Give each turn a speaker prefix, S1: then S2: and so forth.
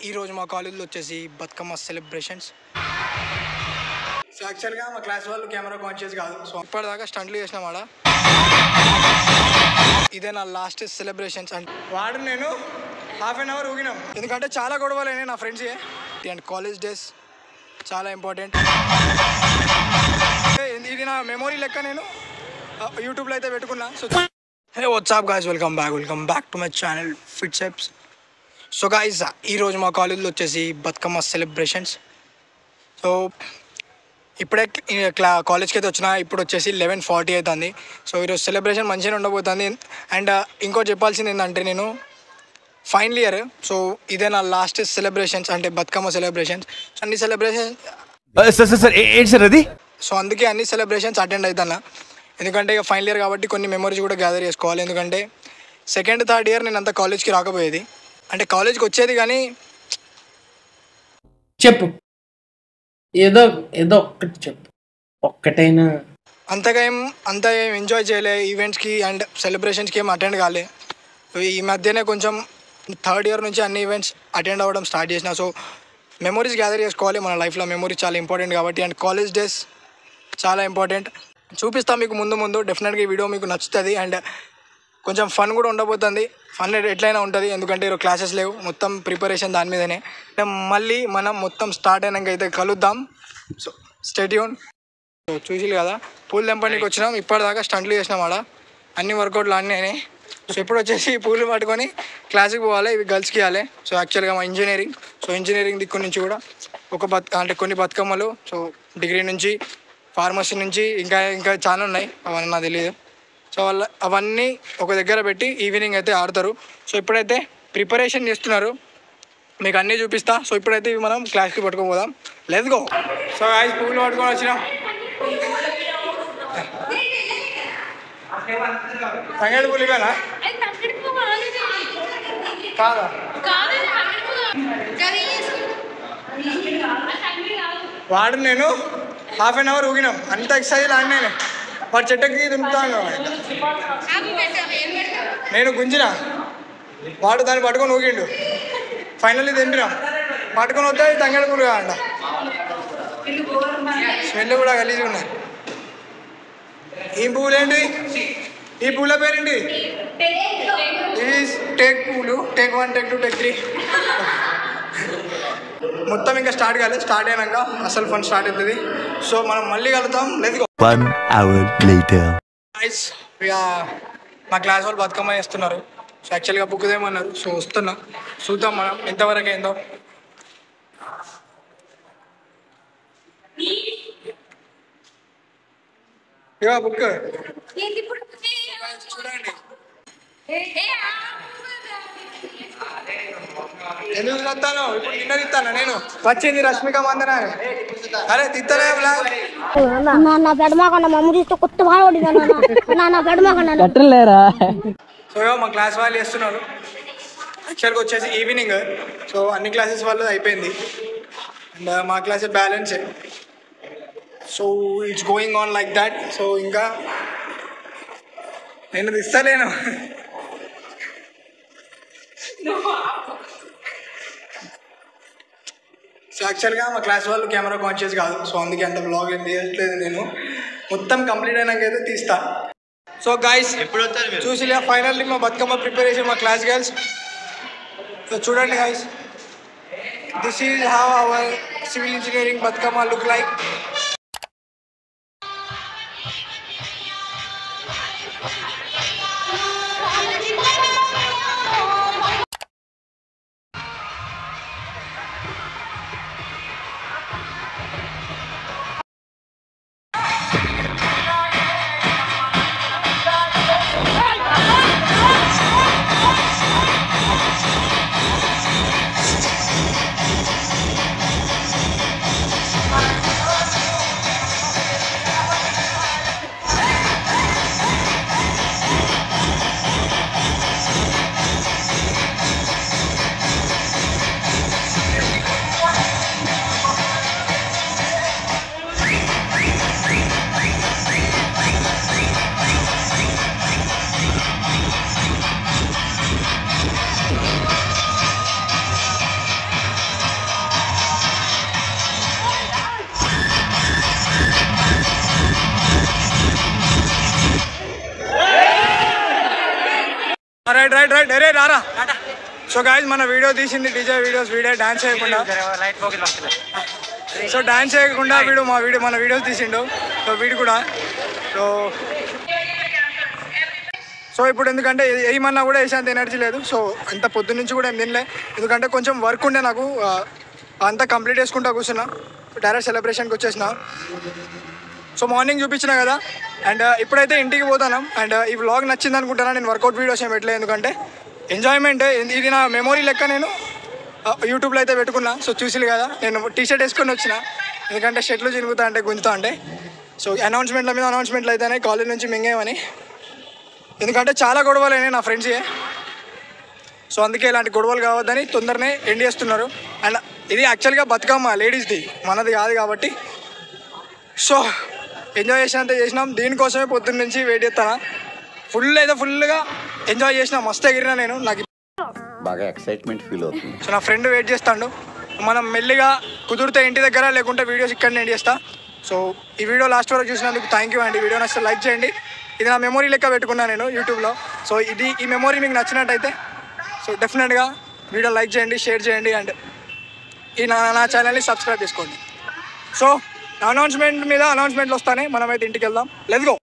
S1: ఈరోజు మా కాలేజీలో వచ్చేసి బతుకమ్మ సెలబ్రేషన్స్ సో యాక్చువల్గా మా క్లాస్ వాళ్ళు కెమెరా కాన్షియస్ కాదు సో ఇప్పటిదాకా స్టంట్లు చేసినాం ఆడ ఇదే నా లాస్ట్ సెలబ్రేషన్స్ అంటే వాడు నేను హాఫ్ అన్ అవర్ ఊగినాం ఎందుకంటే చాలా గొడవలు అయినాయి నా ఫ్రెండ్స్ అండ్ కాలేజ్ డేస్ చాలా ఇంపార్టెంట్ ఇది నా మెమొరీ లెక్క నేను యూట్యూబ్లో అయితే పెట్టుకున్నా so hey what's up guys welcome back welcome back to my channel ఫిట్ సెప్స్ సో గాయస్ ఈరోజు మా కాలేజీలో వచ్చేసి బతుకమ్మ సెలబ్రేషన్స్ సో ఇప్పుడే క్లా కాలేజ్కి అయితే వచ్చిన ఇప్పుడు వచ్చేసి లెవెన్ ఫార్టీ అవుతుంది సో ఈరోజు సెలబ్రేషన్ మంచిగా ఉండబోతుంది అండ్ ఇంకోటి చెప్పాల్సింది ఏంటంటే నేను ఫైనల్ ఇయర్ సో ఇదే నా లాస్ట్ సెలబ్రేషన్స్ అంటే బతుకమ్మ సెలబ్రేషన్స్ అన్ని సెలబ్రేషన్స్
S2: సార్ సార్ సార్ ఏ- ఏంటి సార్ అది
S1: సో అందుకే అన్ని సెలబ్రేషన్స్ అటెండ్ అవుతాను ఎందుకంటే ఇక ఫైనల్ ఇయర్ కాబట్టి కొన్ని మెమరీస్ కూడా గ్యాదర్ చేసుకోవాలి ఎందుకంటే సెకండ్ థర్డ్ ఇయర్ నేను అంత కాలేజ్కి రాకపోయేది అంటే కాలేజ్కి వచ్చేది కానీ
S3: చెప్పు ఏదో ఏదో ఒక్కటి చెప్పు ఒక్కటైనా
S1: అంతగా ఏం అంత ఏం ఎంజాయ్ చేయలే ఈవెంట్స్కి అండ్ సెలబ్రేషన్స్కి ఏం అటెండ్ కాలే ఈ మధ్యనే కొంచెం థర్డ్ ఇయర్ నుంచి అన్ని ఈవెంట్స్ అటెండ్ అవ్వడం స్టార్ట్ చేసిన సో మెమరీస్ గ్యాదర్ చేసుకోవాలి మన లైఫ్లో మెమరీస్ చాలా ఇంపార్టెంట్ కాబట్టి అండ్ కాలేజ్ డేస్ చాలా ఇంపార్టెంట్ చూపిస్తాం మీకు ముందు ముందు డెఫినెట్గా ఈ వీడియో మీకు నచ్చుతుంది అండ్ కొంచెం ఫన్ కూడా ఉండబోతుంది ఫన్ ఎట్లయినా ఉంటుంది ఎందుకంటే ఈరోజు క్లాసెస్ లేవు మొత్తం ప్రిపరేషన్ దాని మీదనే అంటే మళ్ళీ మనం మొత్తం స్టార్ట్ అయినాక అయితే కలుద్దాం సో స్టేట్యూన్ సో చూసిలు కదా పూలు తెంపడానికి వచ్చినాం ఇప్పటిదాకా స్టంట్లు చేసినాం ఆడ అన్ని వర్కౌట్లు అన్నీ అయినాయి సో ఇప్పుడు వచ్చేసి పూలు పట్టుకొని క్లాస్కి పోవాలి ఇవి గర్ల్స్కి ఇవ్వాలి సో యాక్చువల్గా మా ఇంజనీరింగ్ సో ఇంజనీరింగ్ దిక్కు నుంచి కూడా ఒక బత్ అంటే కొన్ని బతుకమ్మలు సో డిగ్రీ నుంచి ఫార్మసీ నుంచి ఇంకా ఇంకా చాలా ఉన్నాయి అవన్నీ నాకు తెలియదు సో వాళ్ళ అవన్నీ ఒక దగ్గర పెట్టి ఈవినింగ్ అయితే ఆడతారు సో ఇప్పుడైతే ప్రిపరేషన్ చేస్తున్నారు మీకు అన్నీ చూపిస్తా సో ఇప్పుడైతే ఇవి మనం క్లాస్కి పట్టుకొని పోదాం లేదు గో సో గాయస్ పువ్వులు పట్టుకొని వచ్చినాం తంగేడు పులి కదా
S4: అది తగ్గడి పోవాలి
S1: కాదా
S4: కాదు అది తగ్గడి కాదు
S1: వాడు నేను హాఫ్ అన్ అవర్ ఊగినాం అంత ఎక్సైజ్ ఆడినాను వాడు చెట్టుకి దుంపుతాను
S4: ఆకు పెట్టాలి ఏం పెట్టాలి
S1: నేను గుంజిన వాడు దాన్ని పట్టుకొని ఊగిండు ఫైనల్లీ తింపినాం పట్టుకొని వస్తే తంగేడు పులి అంట స్మెల్ కూడా గలీజ్గా ఉన్నాయి ఈ పువ్వులేంటి ఈ పూల పేరేంటి ఇది టేక్ పూలు take one take two take three మొత్తం ఇంకా స్టార్ట్ కాలేదు స్టార్ట్ అయినాక అసలు ఫన్ స్టార్ట్ అవుతుంది సో మనం మళ్ళీ కలుద్దాం లేదు
S2: వన్ అవర్ లేటర్
S1: గైస్ ఇక మా క్లాస్ వాళ్ళు బతుకమ్మ చేస్తున్నారు సో యాక్చువల్గా బుక్ దేమన్నారు సో వస్తున్నా చూద్దాం మనం ఎంతవరకు అయిందో ఇక బుక్
S4: ఏంది ఇప్పుడు
S1: చూడండి
S4: ఏ ఆ
S1: ఎందుకు తిత్తాను ఇప్పుడు నిన్న తిత్తాను నేను వచ్చింది రష్మిక మందన అరే తిత్తలే బ్లాగ్
S5: నా నా పెడమాకన్న మా అమ్మ చూస్తే కొత్త బాగా పడింది నా నా పెడమాకన్న
S1: సో ఇగో మా క్లాస్ వాళ్ళు చేస్తున్నారు యాక్చువల్గా వచ్చేసి ఈవినింగ్ సో అన్ని క్లాసెస్ వాళ్ళు అయిపోయింది అండ్ మా class balance so it's going on like that so ఇంకా నేను ఇస్తలేను సో యాక్చువల్గా మా క్లాస్ వాళ్ళు కెమెరా కాన్షియస్ కాదు సో అందుకే అంత బ్లాగ్ ఏం తీయట్లేదు నేను మొత్తం కంప్లీట్ అయినాక అయితే తీస్తా సో గాయస్
S6: ఎప్పుడు వస్తారు మీరు
S1: చూసిలే ఫైనల్లీ మా బతుకమ్మ ప్రిపరేషన్ మా క్లాస్ గర్ల్స్ సో చూడండి guys this is how our civil engineering Bathukamma look like right right right అరే రారా సో గాయస్ మన వీడియో తీసింది డీజే వీడియోస్ వీడియో డాన్స్ చేయకుండా సో డాన్స్ చేయకుండా వీడు మా వీడియో మన వీడియోస్ తీసిండు సో వీడు కూడా సో సో ఇప్పుడు ఎందుకంటే ఏ- ఏమన్నా కూడా వేసేంత ఎనర్జీ లేదు సో అంత పొద్దు నుంచి కూడా ఏం తినలే ఎందుకంటే కొంచెం వర్క్ ఉండే నాకు ఆ, అంతా కంప్లీట్ చేసుకుంటా కూర్చున్నా డైరెక్ట్ సెలబ్రేషన్కి వచ్చేసిన సో మార్నింగ్ చూపించిన కదా అండ్ ఇప్పుడైతే ఇంటికి పోతాను అండ్ ఈ వ్లాగ్ నచ్చింది అనుకుంటాను నేను వర్కౌట్ వీడియోస్ ఏం పెట్టలేదు ఎందుకంటే ఎంజాయ్మెంట్ ఇది నా మెమొరీ లెక్క నేను ఆ, యూట్యూబ్లో అయితే పెట్టుకున్నా సో చూసిలు కదా నేను టీ షర్ట్ వేసుకొని వచ్చిన ఎందుకంటే షర్ట్లు చినుగుతా అంటే గుంజుతా అంటే సో అనౌన్స్మెంట్ల మీద అనౌన్స్మెంట్లు అయితేనే కాలేజ్ నుంచి మింగేమని ఎందుకంటే చాలా గొడవలు అయినాయి నా ఫ్రెండ్స్కి సో అందుకే ఇలాంటి గొడవలు కావద్దని తొందరనే ఎండ్ చేస్తున్నారు అండ్ ఇది యాక్చువల్గా బతుకమ్మ లేడీస్ది మనది కాదు కాబట్టి సో ఎంజాయ్ చేసినంత చేసినాం దీనికోసమే పొద్దున్న నుంచి వెయిట్ చేస్తాను ఫుల్ అయితే ఫుల్గా ఎంజాయ్ చేసిన మస్తు ఎగిరినా నేను నాకు
S6: బాగా ఎక్సైట్మెంట్ ఫీల్ అవుతుంది
S1: సో నా ఫ్రెండ్ వెయిట్ చేస్తాడు మనం మెల్లిగా కుదిరితే ఇంటి దగ్గర లేకుంటే వీడియోస్ ఇక్కడ నేను చేస్తా సో ఈ వీడియో లాస్ట్ వరకు చూసినందుకు థ్యాంక్ యూ అండి వీడియో నచ్చితే లైక్ చేయండి ఇది నా మెమొరీ లెక్క పెట్టుకున్నాను నేను యూట్యూబ్లో సో ఇది ఈ మెమొరీ మీకు నచ్చినట్టయితే సో డెఫినెట్గా వీడియో లైక్ చేయండి షేర్ చేయండి అండ్ ఈ నా నా ఛానల్ని సబ్స్క్రైబ్ చేసుకోండి సో అనౌన్స్మెంట్ మీద అనౌన్స్మెంట్లు వస్తానే మనమైతే ఇంటికి వెళ్దాం లెట్స్ గో